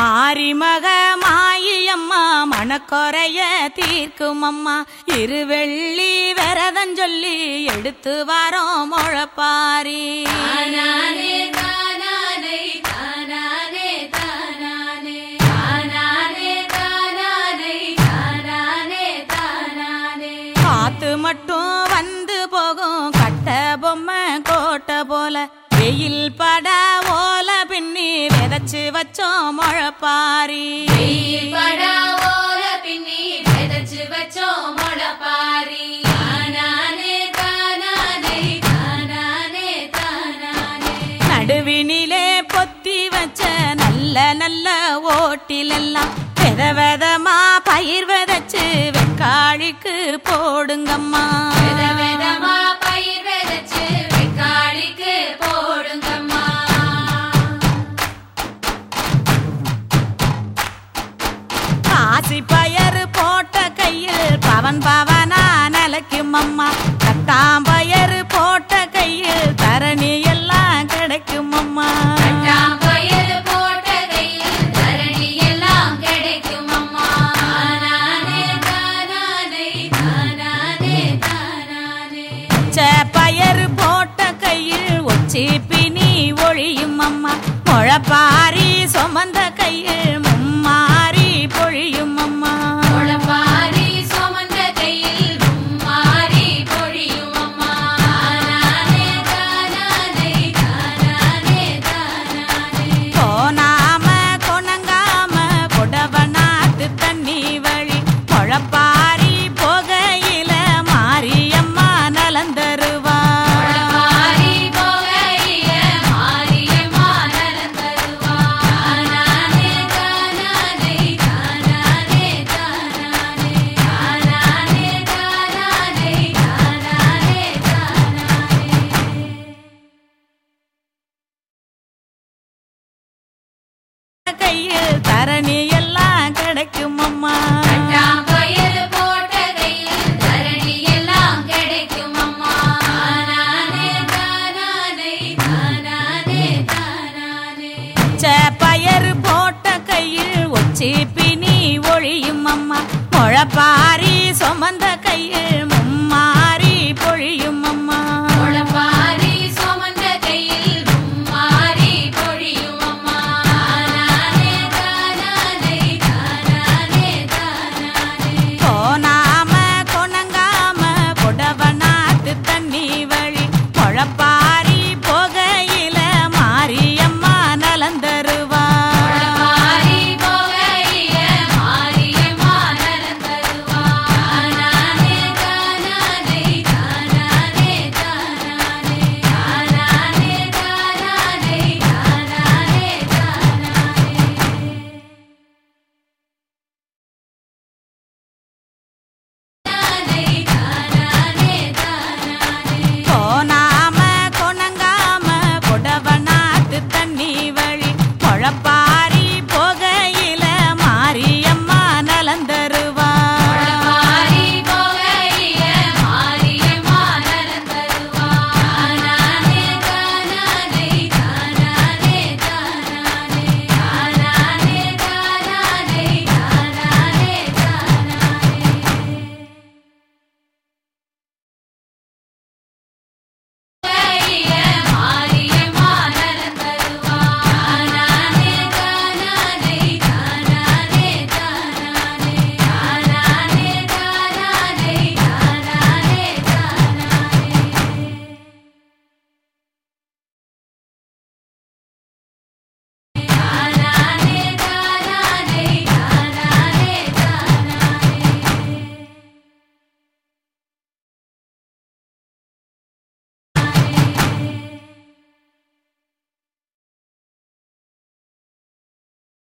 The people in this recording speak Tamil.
மாரிமக மாயம்மா மணக்கொறைய தீர்க்கும் அம்மா இருவெள்ளி விரதம் சொல்லி எடுத்து வரோம் முழப்பாரி தானானே தானானே தானானே தானானே தானானே தானானே தானானே தானானே காத்து மட்டும் வந்து போகும் கட்ட பொம்மை கோட்டை போல வெயில் பட ஓல பின்னி விதைச்சு வச்சோம் முழப்பாரி வெயில் படா ஓல பின்னி விதைச்சு வச்சோம் முளைப்பாரி தானானே தானானே தானானே தானானே நடுவினிலே பொத்தி வச்ச நல்ல நல்ல ஓட்டிலெல்லாம் வித விதமா பயிர் விதைச்சு வெக்காளிக்கு போடுங்கம்மா வித விதமா பயிர் விதைச்சு வெக்காளிக்கு போடுங்கம்மா காசி பயறு போட்ட கையில் பவன் பவனா நிலைக்கும் அம்மா கட்டாம்பயறு போட்ட கையில் தரணி எல்லாம் கிடைக்கும் அம்மா கட்டாம் பயிர் போட்ட கையில் தரணி எல்லாம் கிடைக்கும் அம்மா தானானே தானானே தானானே தானானே பச்சை பயறு போட்ட கையில் ஒச்சி பினி ஒழியும் அம்மா முழப்பாரி சுமந்த கையில் மும்மாரி பொழியும் அம்மா முளைப்பாரி சுமந்த கையில் மும்மாரி பொழியும் அம்மா தானானே தானானே தானானே தானானே போனாம கொணங்காம புடவனாத்து தண்ணி வழி முழப்பாரி போகையில மாரியம்மா நலந்தருவா மாறி போகையில மாரியம்மா நலம் தருவா. தானானே தானானே தானானே தானானே தானானே தானானே தானானே தானானே கையில் தரணி எல்லாம் கிடைக்கும் அம்மா கட்டாம் பயிர் போட்ட கையில் தரணி எல்லாம் கிடைக்கும் அம்மா தானானே தானானே தானானே தானானே பச்சை பயறு போட்ட கையில் ஒச்சி பினி ஒழியும் அம்மா முழப்பாரி சுமந்த கையில் மும்மாரி பொழியும் அம்மா முளைப்பாரி சுமந்த கையில் மும்மாரி பொழியும் அம்மா தானானே தானானே தானானே தானானே போனாம கொணங்காம புடவனாத்து தண்ணி வழி முழப்பாரி போகையில மாரியம்மா நலந்தருவா முளைப்பாரி போகையில மாரியம்மா நலம் தருவா. தானானே தானானே தானானே தானானே தானானே தானானே தானானே தானானே தானானே தானானே தானானே போனாம கொணங்காம புடவனாத்து தண்ணி வழி முழப்பா